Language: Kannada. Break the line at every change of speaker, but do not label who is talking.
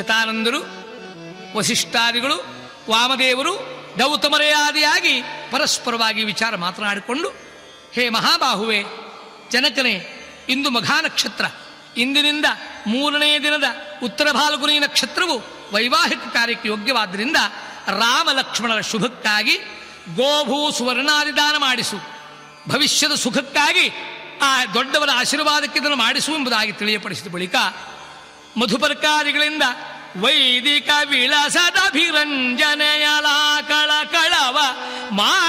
ತಾನಂದರು ವಸಿಷ್ಠಾದಿಗಳು ವಾಮದೇವರು ಗೌತಮರೆಯಾದಿಯಾಗಿ ಪರಸ್ಪರವಾಗಿ ವಿಚಾರ ಮಾತನಾಡಿಕೊಂಡು ಹೇ ಮಹಾಬಾಹುವೆ ಜನಕನೇ ಇಂದು ಮಘಾ ನಕ್ಷತ್ರ ಇಂದಿನಿಂದ ಮೂರನೇ ದಿನದ ಉತ್ತರ ಭಾಲ್ಗುನಿ ನಕ್ಷತ್ರವು ವೈವಾಹಿಕ ಕಾರ್ಯಕ್ಕೆ ಯೋಗ್ಯವಾದ್ದರಿಂದ ರಾಮ ಲಕ್ಷ್ಮಣರ ಶುಭಕ್ಕಾಗಿ ಗೋಭೂ ಸುವರ್ಣಾದಿ ದಾನ ಮಾಡಿಸು ಭವಿಷ್ಯದ ಸುಖಕ್ಕಾಗಿ ಆ ದೊಡ್ಡವರ ಆಶೀರ್ವಾದಕ್ಕೆ ಇದನ್ನು ಮಾಡಿಸು ಎಂಬುದಾಗಿ ತಿಳಿಯಪಡಿಸಿದ ಬಳಿಕ ಮಧುಪರ್ಕಾದಿಗಳಿಂದ ವೈದಿಕ ವಿಳಸದ ಭಿರಂಜನೆಯಲ ಕಳ ಕಳವ ಮಾ